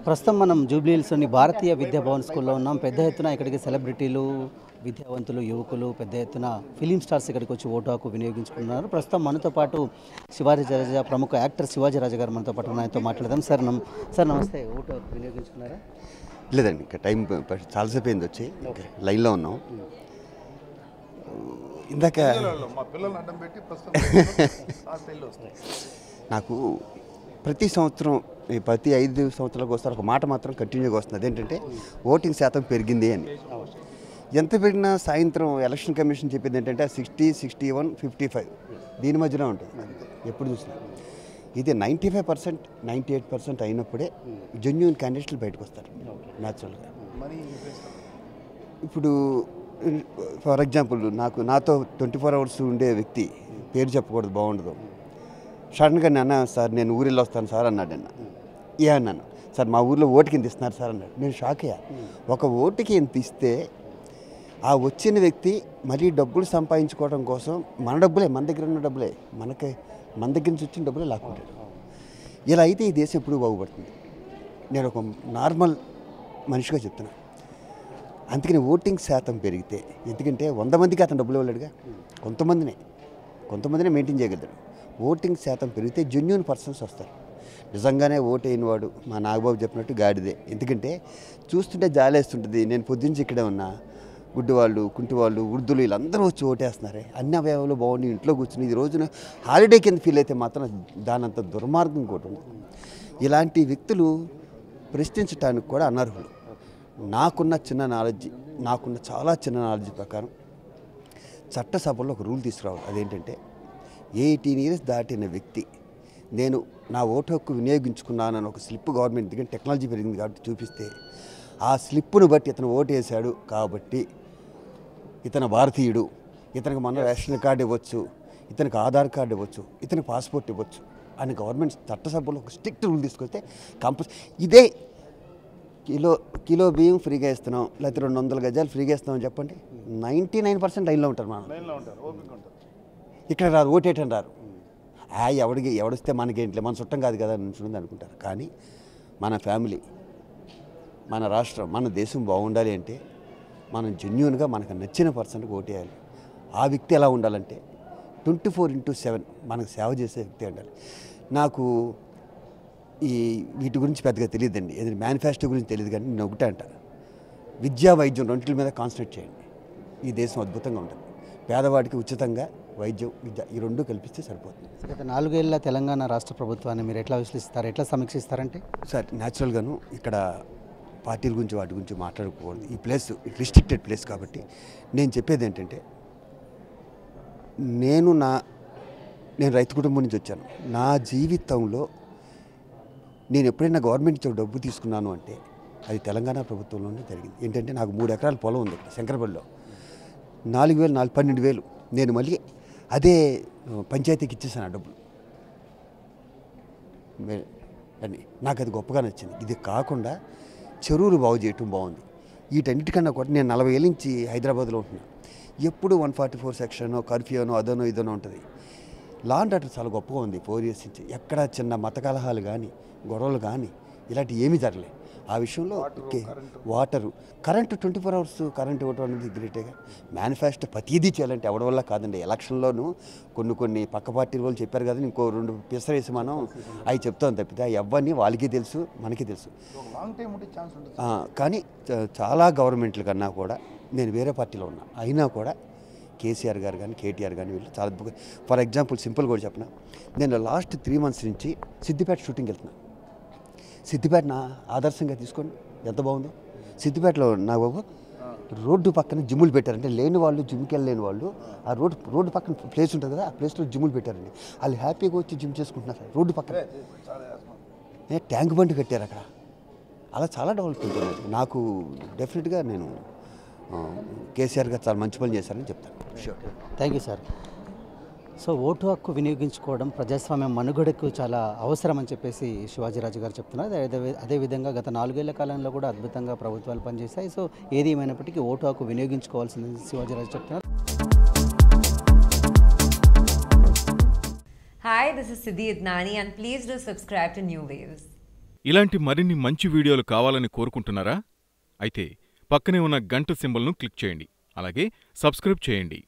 ప్రస్తుతం మనం జూబ్లీహిల్స్లోని భారతీయ విద్యా భవన్ స్కూల్లో ఉన్నాం పెద్ద ఎత్తున ఇక్కడికి సెలబ్రిటీలు విద్యావంతులు యువకులు పెద్ద ఎత్తున ఫిలిం స్టార్స్ ఇక్కడికి వచ్చి ఓటు హక్కు వినియోగించుకుంటున్నారు ప్రస్తుతం మనతో పాటు శివాజీ రాజా ప్రముఖ యాక్టర్ శివాజీ రాజా గారు మనతో పాటు ఆయనతో మాట్లాడదాం సార్ నమ్ సార్ నమస్తే ఓటు హక్కు వినియోగించుకున్నారా లేదండి ఇంకా టైం ప- చాలాసేపు అయింది వచ్చి ఇంకా లైన్లో ఉన్నాం ఇందాక మా పిల్లల్ని అడ్డం పెట్టి ప్రస్తుతం ఆ స్టైల్లో వస్తాయి నాకు ప్రతి సంవత్సరం ఈ ప్రతి ఐదు సంవత్సరాలకు వస్తారు ఒక మాట మాత్రం కంటిన్యూగా వస్తుంది అదేంటంటే ఓటింగ్ శాతం పెరిగింది అని ఎంత పెరిగినా సాయంత్రం ఎలక్షన్ కమిషన్ చెప్పింది ఏంటంటే sixty sixty one fifty five దీని మధ్యన ఉంటుంది ఎప్పుడు చూసినా ఇది ninety five percent ninety eight percent అయినప్పుడే జెన్యున్ క్యాండిడేట్లు బయటకు వస్తారు న్యాచురల్గా మనీ ఇప్పుడు ఫర్ ఎగ్జాంపుల్ నాకు నాతో ట్వంటీ ఫోర్ అవర్స్ ఉండే వ్యక్తి పేరు చెప్పకూడదు బాగుండదు సడన్గా నాన్న సార్ నేను ఊరిలో వస్తాను సార్ అన్నాడు అన్న ఏ అన్నాను సార్ మా ఊర్లో ఓటుకి ఇంత ఇస్తున్నారు సార్ అన్నాడు నేను షాక్ అయ్యా ఒక ఓటుకి ఇంత ఇస్తే ఆ వచ్చిన వ్యక్తి మరీ డబ్బులు సంపాదించుకోవడం కోసం మన డబ్బులే మన దగ్గర ఉన్న డబ్బులే మనకి మన దగ్గర నుంచి వచ్చిన డబ్బులే లాక్కుంటాడు ఇలా అయితే ఈ దేశం ఎప్పుడు బాగుపడుతుంది నేను ఒక నార్మల్ మనిషిగా చెప్తున్నా అందుకని ఓటింగ్ శాతం పెరిగితే ఎందుకంటే వంద మందికి అతను డబ్బులు ఇవ్వలేడుగా కొంతమందినే కొంతమందినే మెయింటైన్ చేయగలరు ఓటింగ్ శాతం పెరిగితే జెన్యున్ పర్సన్స్ వస్తారు నిజంగానే ఓటు అయిన వాడు మా నాగబాబు చెప్పినట్టు గాడిదే ఎందుకంటే చూస్తుంటే జాలేస్తుంటుంది నేను పొద్దుంచి ఇక్కడే ఉన్నా గుడ్డివాళ్ళు కుంటివాళ్ళు వృద్ధులు వీళ్ళందరూ వచ్చి ఓటేస్తున్నారే అన్ని అవయవాలు బాగుండి ఇంట్లో కూర్చుని ఈ రోజున హాలిడే కింద ఫీల్ అయితే మాత్రం దానంత దుర్మార్గం ఇంకోటి ఉంది ఇలాంటి వ్యక్తులు ప్రశ్నించడానికి కూడా అనర్హులు నాకున్న చిన్న నాలెడ్జ్ నాకున్న చాలా చిన్న నాలెడ్జ్ ప్రకారం చట్టసభలో ఒక రూల్ తీసుకురావాలి అదేంటంటే ఎయిటీన్ ఇయర్స్ దాటిన వ్యక్తి నేను నా ఓటు హక్కు వినియోగించుకున్నానని ఒక స్లిప్ గవర్నమెంట్ ఎందుకంటే టెక్నాలజీ పెరిగింది కాబట్టి చూపిస్తే ఆ స్లిప్పును బట్టి ఇతను ఓటు వేశాడు కాబట్టి ఇతను భారతీయుడు ఇతనికి మన రేషన్ కార్డు ఇవ్వచ్చు ఇతనికి ఆధార్ కార్డు ఇవ్వచ్చు ఇతనికి పాస్పోర్ట్ ఇవ్వచ్చు అని గవర్నమెంట్ చట్టసభలో ఒక స్ట్రిక్ట్ రూల్ తీసుకొస్తే కంపల్సరీ ఇదే కిలో కిలో బియ్యం ఫ్రీగా ఇస్తున్నాం లేకపోతే రెండు వందల గజాలు ఫ్రీగా ఇస్తున్నాం చెప్పండి నైంటీ నైన్ పర్సెంట్ లైన్లో ఉంటారు మనం లైన్లో ఉంటారు ఓపిక ఉంటారు ఇక్కడ రారు ఓటేయటం రారు ఆ ఎవడికి ఎవడిస్తే మనకేంటి మన చుట్టం కాదు కదా నుంచి అనుకుంటారు కానీ మన ఫ్యామిలీ మన రాష్ట్రం మన దేశం బాగుండాలి అంటే మనం జెన్యున్గా మనకు నచ్చిన పర్సన్కి ఓటేయాలి ఆ వ్యక్తి ఎలా ఉండాలంటే ట్వంటీ ఫోర్ ఇంటూ సెవెన్ మనకు సేవ చేసే వ్యక్తి ఉండాలి నాకు ఈ వీటి గురించి పెద్దగా తెలియదండి ఏదైనా మేనిఫెస్టో గురించి తెలియదు కానీ నేను ఒకటే అంట విద్యా వైద్యం రెండింటి మీద కాన్సన్ట్రేట్ చేయండి ఈ దేశం అద్భుతంగా ఉంటుంది పేదవాడికి ఉచితంగా వైద్యం విద్య ఈ రెండు కల్పిస్తే సరిపోతుంది గత నాలుగేళ్ల తెలంగాణ రాష్ట్ర ప్రభుత్వాన్ని మీరు ఎట్లా విశ్లేషిస్తారు ఎట్లా సమీక్షిస్తారంటే సార్ న్యాచురల్గాను ఇక్కడ పార్టీల గురించి వాటి గురించి మాట్లాడకూడదు ఈ ప్లేస్ రిస్ట్రిక్టెడ్ ప్లేస్ కాబట్టి నేను చెప్పేది ఏంటంటే నేను నా నేను రైతు కుటుంబం నుంచి వచ్చాను నా జీవితంలో నేను ఎప్పుడైనా గవర్నమెంట్ నుంచి ఒక డబ్బు తీసుకున్నాను అంటే అది తెలంగాణ ప్రభుత్వంలోనే జరిగింది ఏంటంటే నాకు మూడు ఎకరాల పొలం ఉంది ఇక్కడ శంకరపల్లిలో నాలుగు వేలు నాలుగు పన్నెండు వేలు నేను మళ్ళీ అదే ఆ, పంచాయతీకి ఇచ్చేసాను ఆ డబ్బులు మే- అని నాకు అది గొప్పగా నచ్చింది ఇది కాకుండా చెరువులు బాగు చేయటం బాగుంది వీటన్నిటికన్నా కూడా నేను నలభై ఏళ్ళ నుంచి హైదరాబాద్లో ఉంటున్నాను ఎప్పుడు వన్ ఫార్టీ ఫోర్ సెక్షన్ కర్ఫ్యూనో అదనో ఇదనో ఉంటుంది లా అండ్ ఆర్డర్ చాలా గొప్పగా ఉంది ఫోర్ ఇయర్స్ నుంచి ఎక్కడ చిన్న మత కలహాలు కానీ గొడవలు కానీ ఇలాంటి ఏమీ జరగలేదు ఆ విషయంలో కే- water current twenty four hours current ఇవ్వటం అనేది గ్రేటేగా మేనిఫెస్టో ప్రతిదీ చేయాలంటే ఎవరి వల్ల కాదండి ఎలక్షన్లోనూ కొన్ని కొన్ని పక్క పార్టీ వాళ్ళు చెప్పారు కదా ఇంకో రెండు పిసరేసి మనం అవి చెప్తాం తప్పితే ఎవరిని వాళ్ళకి తెలుసు మనకి తెలుసు ఒక లాంగ్ టైం ఉంటే ఛాన్స్ ఉంటుంది ఆ, కానీ చ- చాలా గవర్నమెంట్ల కన్నా కూడా నేను వేరే పార్టీలో ఉన్నా అయినా కూడా కేసీఆర్ గారు కానీ కేటీఆర్ కానీ వీళ్ళు చాలా అద్భుతంగా ఫర్ ఎగ్జాంపుల్ సింపుల్ కూడా చెప్పిన నేను లాస్ట్ త్రీ మంత్స్ నుంచి సిద్దిపేట షూటింగ్ వెళ్తున్నా సిద్దిపేట నా ఆదర్శంగా తీసుకోండి ఎంత బాగుందో సిద్దిపేటలో నా బాబు రోడ్డు పక్కన జిమ్ములు పెట్టారంటే లేని వాళ్ళు జిమ్కి వెళ్ళలేని వాళ్ళు ఆ రోడ్డు రోడ్డు పక్కన ప్లేస్ ఉంటుంది కదా ఆ ప్లేస్లో జిమ్ములు పెట్టారండి వాళ్ళు హ్యాపీగా వచ్చి జిమ్ చేసుకుంటున్నారు రోడ్డు పక్కన చాలా ఆస్మా. ఏ ట్యాంక్ బండ్ కట్టారు అక్కడ అలా చాలా డెవలప్మెంట్ ఉన్నది నాకు డెఫినెట్గా నేను ఆ, కేసీఆర్ గారు చాలా మంచి పని చేశారని చెప్తాను sure thank you sir so vote హక్కు వినియోగించుకోవడం ప్రజాస్వామ్య మనుగడకు చాలా అవసరం అని చెప్పేసి శివాజీరాజు గారు చెప్తున్నారు అదే అదేవిధంగా గత నాలుగేళ్ల కాలంలో కూడా అద్భుతంగా ప్రభుత్వాలు పనిచేశాయి సో ఏది ఏమైనప్పటికీ ఓటు హక్కు వినియోగించుకోవాల్సింది శివాజీరాజు చెప్తున్నారు Hi, this is Siddhi Idnani, and please do subscribe to New Waves. ఇలాంటి మరిన్ని మంచి వీడియోలు కావాలని కోరుకుంటున్నారా అయితే పక్కనే ఉన్న గంట సింబల్ను క్లిక్ చేయండి అలాగే సబ్స్క్రైబ్ చేయండి